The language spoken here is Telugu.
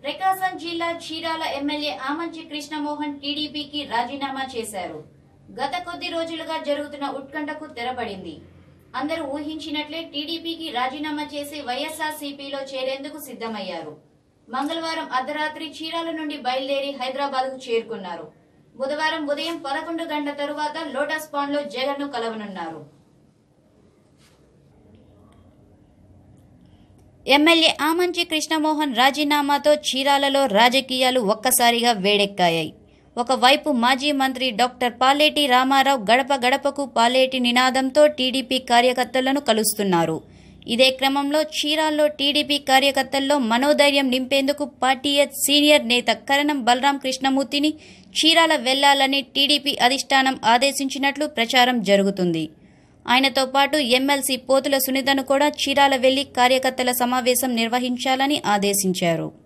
ప్రకాశం జిల్లా చీరాల ఎమ్మెల్యే ఆమంచి కృష్ణమోహన్ టీడీపీకి రాజీనామా చేశారు గత కొద్ది రోజులుగా జరుగుతున్న ఉత్కంఠకు తెరపడింది అందరూ ఊహించినట్లే టీడీపీకి రాజీనామా చేసి వైఎస్ఆర్ సిపిలో చేరేందుకు సిద్ధమయ్యారు మంగళవారం అర్ధరాత్రి చీరాల నుండి బయలుదేరి హైదరాబాద్ కు చేరుకున్నారు బుధవారం ఉదయం పదకొండు గంటల తరువాత లోటస్ పాండ్ లో జగన్ ను కలవనున్నారు ఎమ్మెల్యే ఆమంచి కృష్ణమోహన్ రాజీనామాతో చీరాలలో రాజకీయాలు ఒక్కసారిగా వేడెక్కాయి ఒకవైపు మాజీ మంత్రి డాక్టర్ పాలేటి రామారావు గడప గడపకు పాలేటి నినాదంతో టీడీపీ కార్యకర్తలను కలుస్తున్నారు ఇదే క్రమంలో చీరాల్లో టీడీపీ కార్యకర్తల్లో మనోధైర్యం నింపేందుకు పార్టీ సీనియర్ నేత కరణం బలరాం కృష్ణమూర్తిని చీరాల వెళ్లాలని టీడీపీ అధిష్టానం ఆదేశించినట్లు ప్రచారం జరుగుతుంది ఆయనతో పాటు ఎమ్మెల్సీ పోతుల సునీతను కూడా చీరాల వెళ్లి కార్యకర్తల సమావేశం నిర్వహించాలని ఆదేశించారు